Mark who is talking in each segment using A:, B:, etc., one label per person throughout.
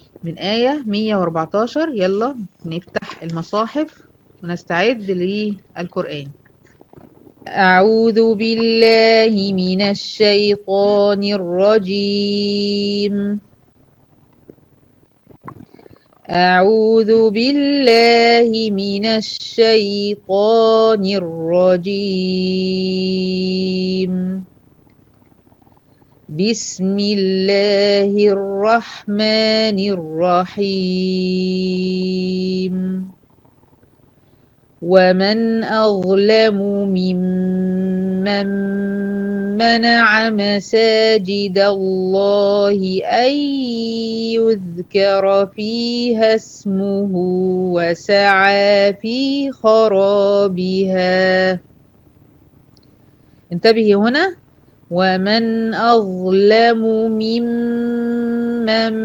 A: من آية 114 يلا نفتح المصاحف ونستعد للقرآن أعوذ بالله من الشيطان الرجيم أعوذ بالله من الشيطان الرجيم بسم الله الرحمن الرحيم ومن أظلم ممن منع مساجد الله أن يذكر فيها اسمه وسعى في خرابها انتبهي هنا ومن أظلم ممن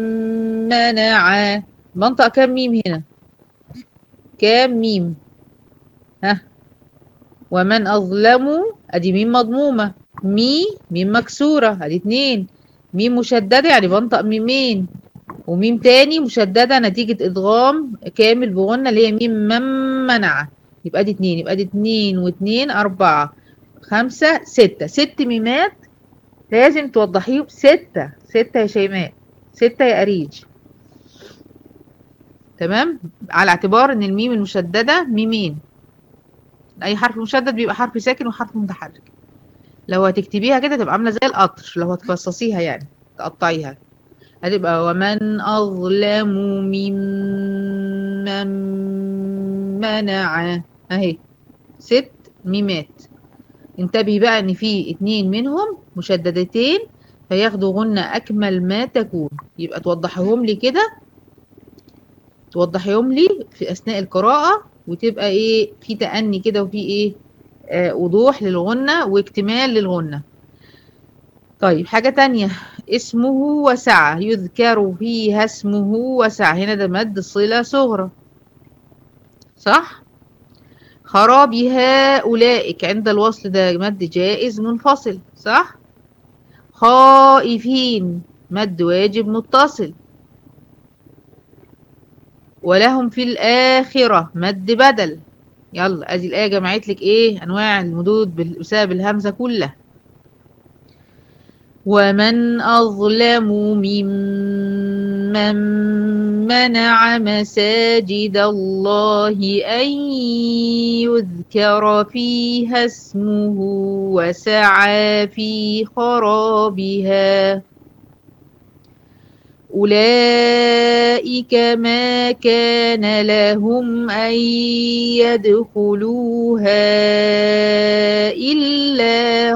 A: منع منطق كم ميم هنا كام ميم ها ومن أظلم أدي ميم مضمومة مي ميم مكسورة أدي اتنين ميم مشددة يعني بنطق ميمين وميم تاني مشددة نتيجة إدغام كامل بغنة اللي هي ميم من منع يبقى دي اتنين يبقى دي اتنين واتنين أربعة خمسة ستة ست ميمات لازم توضحيهم ستة ستة يا شيماء ستة يا أريج تمام على اعتبار ان الميم المشددة ميمين اي حرف مشدد بيبقى حرف ساكن وحرف متحرك لو هتكتبيها كده تبقى عاملة زي القطر لو هتفصصيها يعني تقطعيها هتبقى ومن أظلم ممن منع اهي ست ميمات انتبهي بقى ان في اتنين منهم مشددتين فياخدوا غنة اكمل ما تكون يبقى توضحيهم لي كده توضحيهم لي في اثناء القراءة وتبقى ايه في تأني كده وفي ايه آه وضوح للغنة واكتمال للغنة طيب حاجة تانية اسمه وسعى يذكر فيها اسمه وسعى هنا ده مد صلة صغرى صح خراب هؤلاء عند الوصل ده مد جائز منفصل صح خائفين مد واجب متصل ولهم في الآخرة مد بدل يلا ادي الآية جمعت لك ايه انواع المدود بسبب الهمزة كلها ومن أظلم ممن منع مساجد الله أن يذكر فيها اسمه وسعى في خرابها أولئك ما كان لهم أن يدخلوها إلا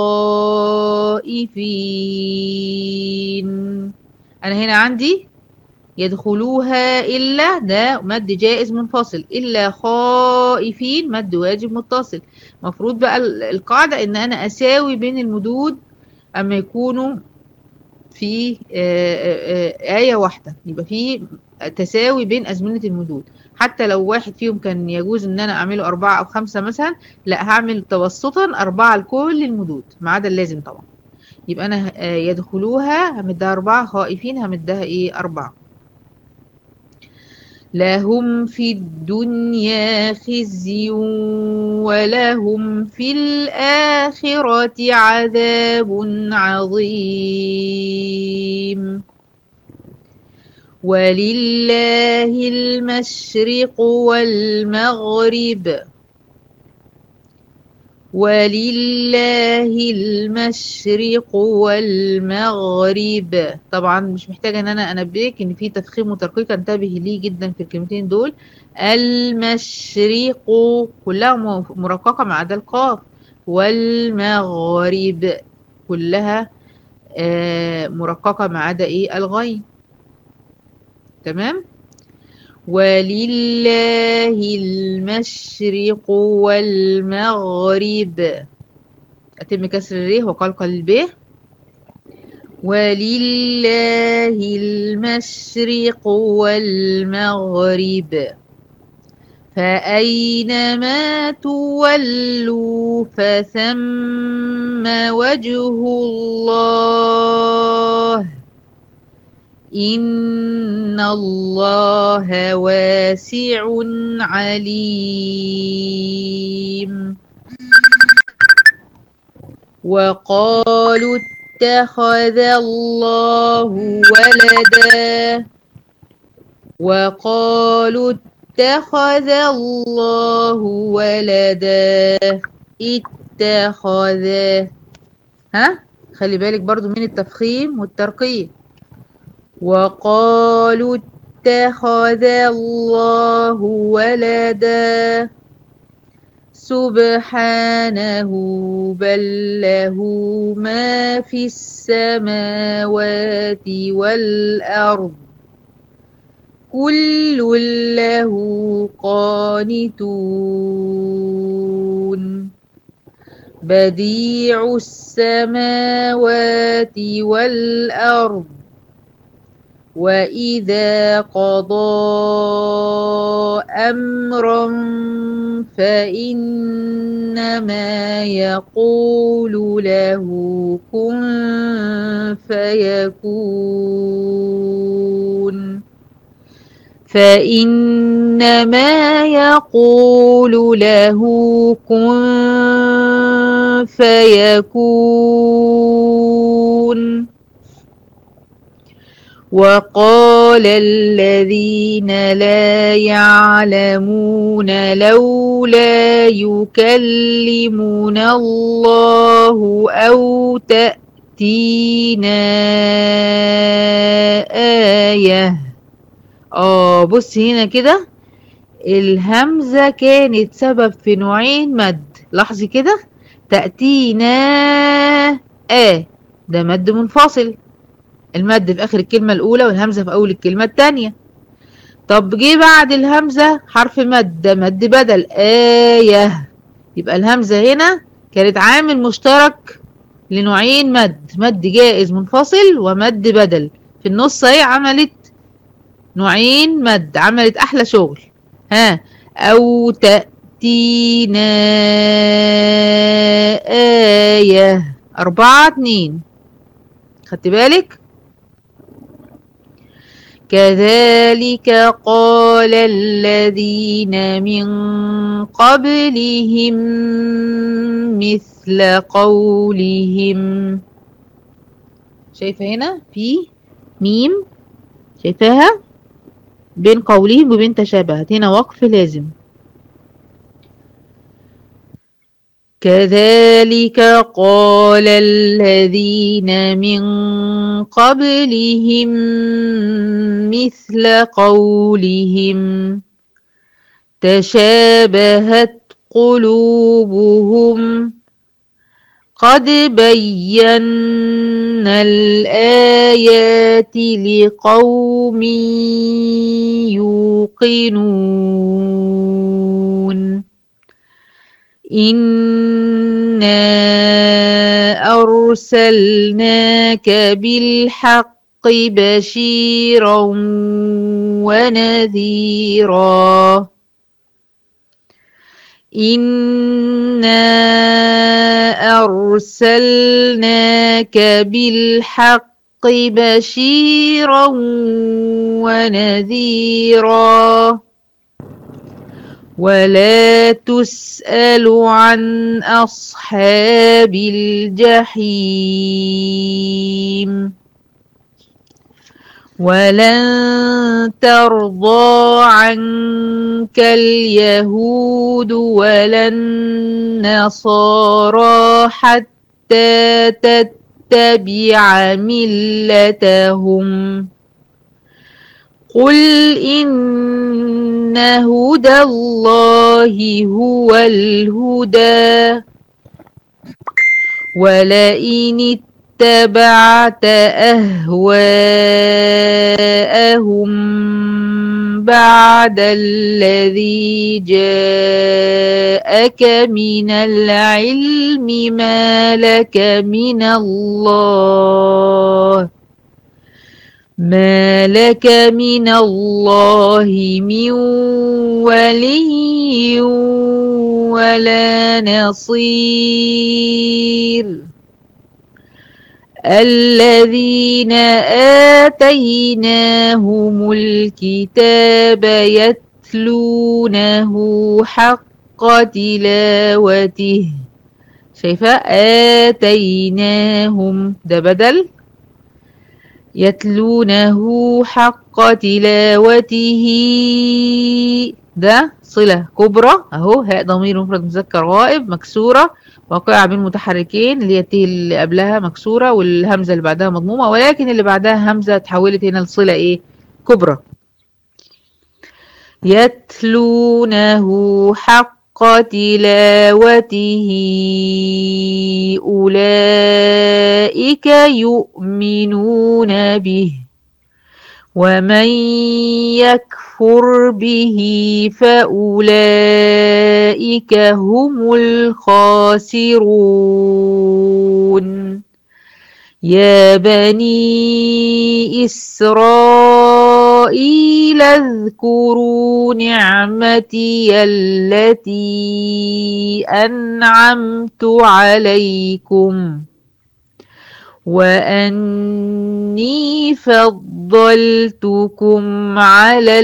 A: خائفين أنا هنا عندي يدخلوها إلا ده مد جائز منفصل إلا خائفين مد واجب متصل مفروض بقى القاعدة إن أنا أساوي بين المدود أما يكونوا في آية واحدة يبقى في تساوي بين أزمنة المدود حتى لو واحد فيهم كان يجوز ان انا اعمله اربعة او خمسة مثلا لا هعمل توسطا اربعة لكل المدود ما عدا اللازم طبعا يبقى انا يدخلوها همدها اربعة خائفين همدها ايه اربعة لهم في الدنيا خزي ولهم في الآخرة عذاب عظيم ولله المشرق والمغرب ولله المشرق والمغرب طبعا مش محتاجه ان انا انبهك ان في تفخيم وترقيق انتبهي ليه جدا في الكلمتين دول المشرق كلها مرققه ما عدا القاف والمغرب كلها آه مرققه ما عدا ايه الغين تمام ولله المشرق والمغرب أتم كسر الريه وقلقل الب ولله المشرق والمغرب فأينما تولوا فثم وجه الله إن الله واسع عليم وقالوا اتخذ الله ولدا وقالوا اتخذ الله ولدا اتخذ ها خلي بالك برضو من التفخيم والترقيم وقالوا اتخذ الله ولدا سبحانه بل له ما في السماوات والأرض كل له قانتون بديع السماوات والأرض وإذا قضى أمرا فإنما يقول له كن فيكون فإنما يقول له كن فيكون وقال الذين لا يعلمون لولا يكلمنا الله أو تأتينا آية اه بص هنا كده الهمزة كانت سبب في نوعين مد لاحظي كده تأتينا آه ده مد منفصل المد في آخر الكلمة الأولى والهمزة في أول الكلمة التانية طب جه بعد الهمزة حرف مد ده مد بدل آية يبقى الهمزة هنا كانت عامل مشترك لنوعين مد مد جائز منفصل ومد بدل في النص اهي عملت نوعين مد عملت أحلى شغل ها أو تأتينا آية أربعة اتنين خدت بالك كذلك قال الذين من قبلهم مثل قولهم شايفة هنا في ميم شايفاها بين قولهم وبين تشابهت هنا وقف لازم كذلك قال الذين من قبلهم مثل قولهم تشابهت قلوبهم قد بينا الآيات لقوم يوقنون إنا أرسلناك بالحق بشيرا ونذيرا إنا أرسلناك بالحق بشيرا ونذيرا ولا تسأل عن أصحاب الجحيم ولن ترضى عنك اليهود ولا النصارى حتى تتبع ملتهم قل إن هدى الله هو الهدى ولئن اتبعت أهواءهم بعد الذي جاءك من العلم ما لك من الله ما لك من الله من ولي ولا نصير الذين آتيناهم الكتاب يتلونه حق تلاوته شايفة آتيناهم ده بدل يتلونه حق تلاوته ده صلة كبرى اهو هاء ضمير مفرد مذكر غائب مكسورة واقعة بين متحركين اللي هي التي اللي قبلها مكسورة والهمزة اللي بعدها مضمومة ولكن اللي بعدها همزة اتحولت هنا لصلة ايه كبرى يتلونه حق تلاوته أولئك يؤمنون به ومن يكفر به فأولئك هم الخاسرون يا بني إسرائيل اذكروا نعمتي التي أنعمت عليكم وأني فضلتكم على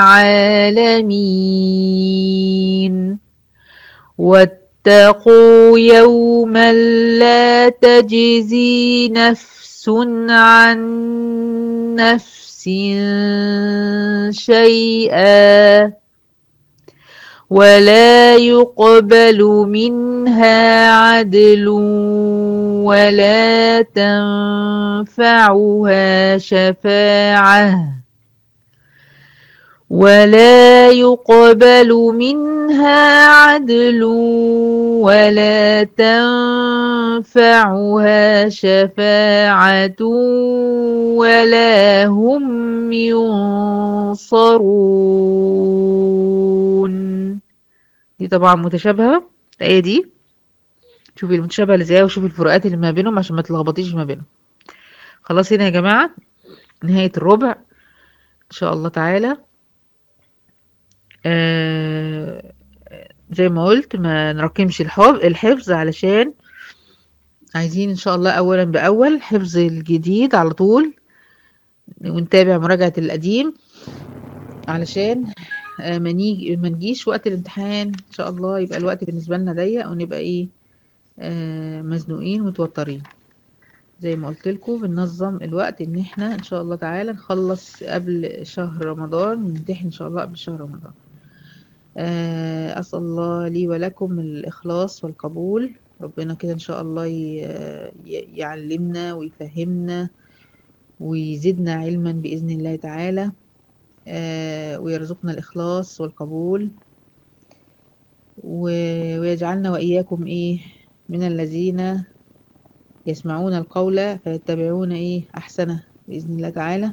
A: العالمين واتقوا يوما لا تجزي نفس عن نفس شيئا ولا يقبل منها عدل ولا تنفعها شفاعة ولا يقبل منها عدل ولا تنفعها شفاعة ولا هم ينصرون دي طبعا متشابهة الآية دي شوفي المتشابهة اللي زيها وشوفي الفروقات اللي ما بينهم عشان ما تلخبطيش ما بينهم خلاص هنا يا جماعة نهاية الربع إن شاء الله تعالى آه زي ما قلت ما نرقمش الحفظ علشان عايزين ان شاء الله اولا باول حفظ الجديد على طول ونتابع مراجعة القديم علشان آه ما نيجي ما نجيش وقت الامتحان ان شاء الله يبقى الوقت بالنسبة لنا ضيق ونبقى ايه آه مزنوقين ومتوترين زي ما قلت لكم بننظم الوقت ان احنا ان شاء الله تعالى نخلص قبل شهر رمضان ونمتحن ان شاء الله قبل شهر رمضان أسأل الله لي ولكم الإخلاص والقبول ربنا كده إن شاء الله يعلمنا ويفهمنا ويزيدنا علما بإذن الله تعالى ويرزقنا الإخلاص والقبول ويجعلنا وإياكم إيه من الذين يسمعون القول فيتبعون إيه أحسنه بإذن الله تعالى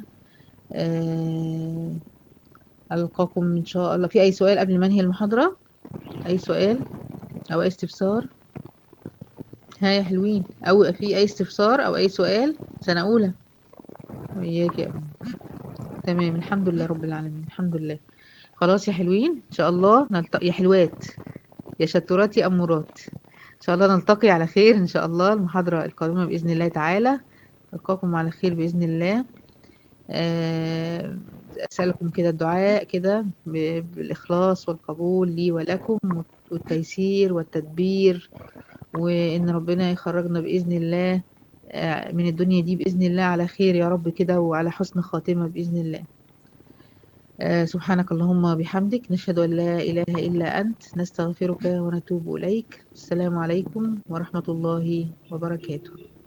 A: ألقاكم إن شاء الله في أي سؤال قبل ما أنهي المحاضرة أي سؤال أو أي استفسار ها يا حلوين أو في أي استفسار أو أي سؤال سنة أولى وإياك يا أمي تمام الحمد لله رب العالمين الحمد لله خلاص يا حلوين إن شاء الله نلتقي يا حلوات يا شطورات يا أمورات إن شاء الله نلتقي على خير إن شاء الله المحاضرة القادمة بإذن الله تعالى ألقاكم على خير بإذن الله أه أسألكم كده الدعاء كده بالإخلاص والقبول لي ولكم والتيسير والتدبير وإن ربنا يخرجنا بإذن الله من الدنيا دي بإذن الله على خير يا رب كده وعلى حسن خاتمة بإذن الله سبحانك اللهم بحمدك نشهد أن لا إله إلا أنت نستغفرك ونتوب إليك السلام عليكم ورحمة الله وبركاته